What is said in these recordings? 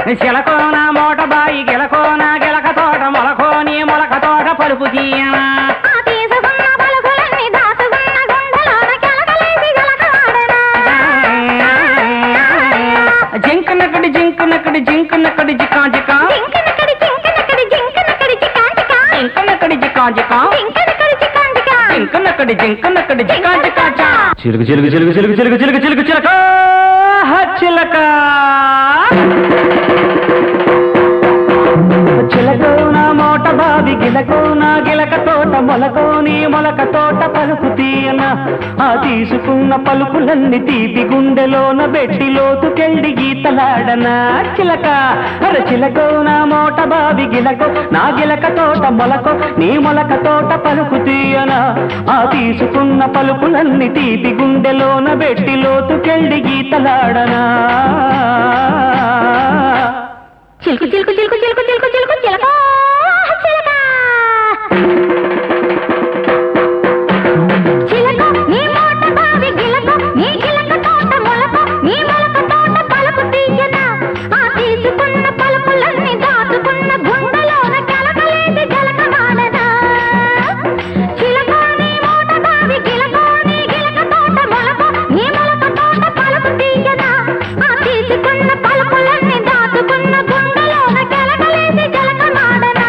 చిలకోన మోట బాయి గిలకోన గిలక తోట మొలకోని మొలక తోట పలుపు తీయనా ఆ తీసుకున్న పలుకులన్నీ దాచుకున్న గుండెలోన కెలకలేసి గలకలాడనా జింకనక్కడి జింకనక్కడి జింకనక్కడి జికా జికా జింకనక్కడి జింకనక్కడి జింకనక్కడి చికాంచికా జింకనక్కడి జికా జికా జింకనక్కడి చికాంచికా జింకనక్కడి జింకనక్కడి జికా జికా చా చిలుకు చిలుకు చిలుకు చిలుకు చిలుకు చిలుకు చిలుకు చిలక హ చిలక చిలకోన మోట బావి గిలకోన గిలక తోట మొలకోని మొలక తోట పలుకు తీయన ఆ తీసుకున్న పలుకులన్నీ తీపి గుండెలోన బెట్టి లోతుకెళ్ళి గీతలాడనా చిలక అర చిలకోన మోట బావి గిలకో నా గిలక తోట మొలకో నీ మొలక తోట పలుకు తీయన ఆ తీసుకున్న పలుకులన్నీ తీపి గుండెలోన బెట్టి లోతుకెళ్ళి గీతలాడనా చిలుకు చిలుకు చిలుకు చిలుకు చిలుకు చిలుకు చిలక చిలక చిలక నీ మోట బావి గిలక నీ గిలక తోట మొలక నీ మొలక తోట పలుకు తీయన ఆ తీసుకున్న పలుకులన్నీ దాచుకున్న గుండెలోన కలకలేసి జలకమాడనా చిలక నీ మోట బావి గిలక నీ గిలక తోట మొలక నీ మొలక తోట పలుకు తీయన ఆ తీసుకున్న పలుకులన్నీ దాచుకున్న గుండెలోన కలకలేసి జలకమాడనా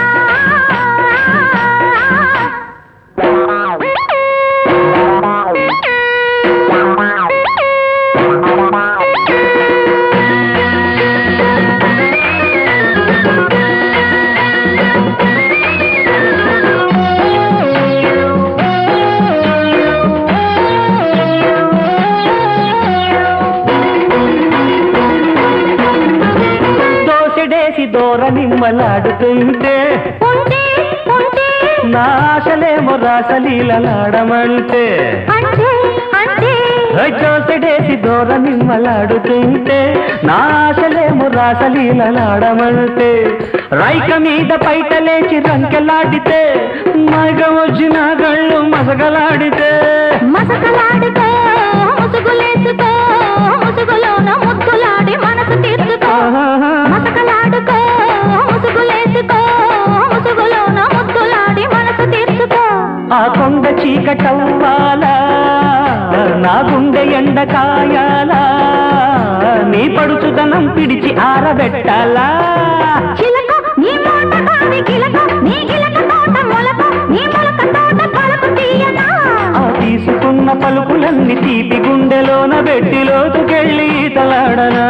దోసెడేసి దూర నిమ్మలాడుతుంటే ఉంటే ఉంటే నా ఆశలేమో రాసలీలలాడమంటే అంటే అంటే దోసెడేసి దూర నిమ్మలాడుతుంటే నా ఆశలేమో రాసలీలలాడమంటే రైక మీద పైట లేచి రంకెలాడితే మగ వచ్చిన గళ్ళు మసగలాడితే మసకలాడుకో ముసుగులేసుకో ముసుగులోన ముద్దులాడి మనసు తీర్చుకో మసకలాడుకో ముసుగులేసుకో ముసుగులోన ముద్దులాడి మనసు తీర్చుకో ఆ కొండ చీకటవ్వాలా నా గుండె ఎండ కాయాలా నీ పడుచుదనం పిడిచి ఆరబెట్టాలా చిలక నీ మోట బావి గిలక నీ గిలక తోట మొలక నీ మొలక తోట పలుకు తీయనా ఆ తీసుకున్న పలుకులన్నీ తీపి గుండెలోన పెట్టి లోతుకెళ్ళి తలాడనా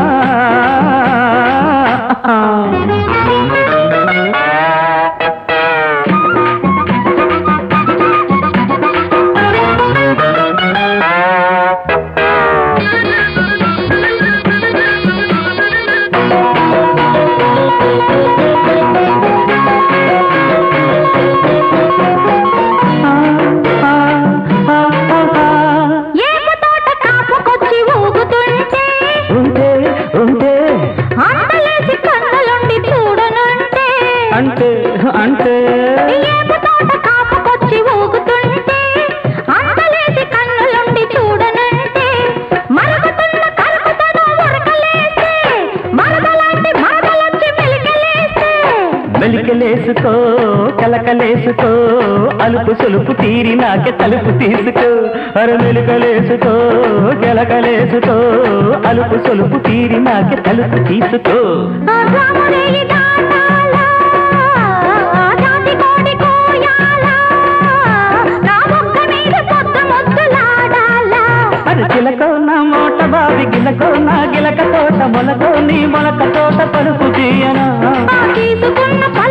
ఏపు తోట కాపుకొచ్చి ఊగుతుంటే ఉంటే ఉంటే అంతలేసి కన్నులుండి చూడనుంటే అంటే అంటే ఏపు తోట కాపుకొచ్చి ఊగుతుంటే అంతలేసి కన్నులుండి చూడనుంటే మరుగుతున్న కరుకుతను ఉరకలేస్తే మరదలాంటి మరదలొచ్చి మెలికలేస్తే మెలికలేసుకో కలకలేసుకో అలుపు సులుపు తీరి నాకే తలుపు తీసుకో అరు మెలికలేసుకో కెలకలేసుకో అలుపు సులుపు తీరి నాకే తలుపు తీసుకో ఆ రాముడేయి దాటాలా, ఆ జాతి కోడి కోయాలా, నా బొక్క మీద పొద్దు ముద్దులాడాలా. అది చిలకో నా మోట బావి గిలకో నా గిలక తోట మొలకో నీ మొలక తోట పలుపు తీయనా ఆ తీసుకున్న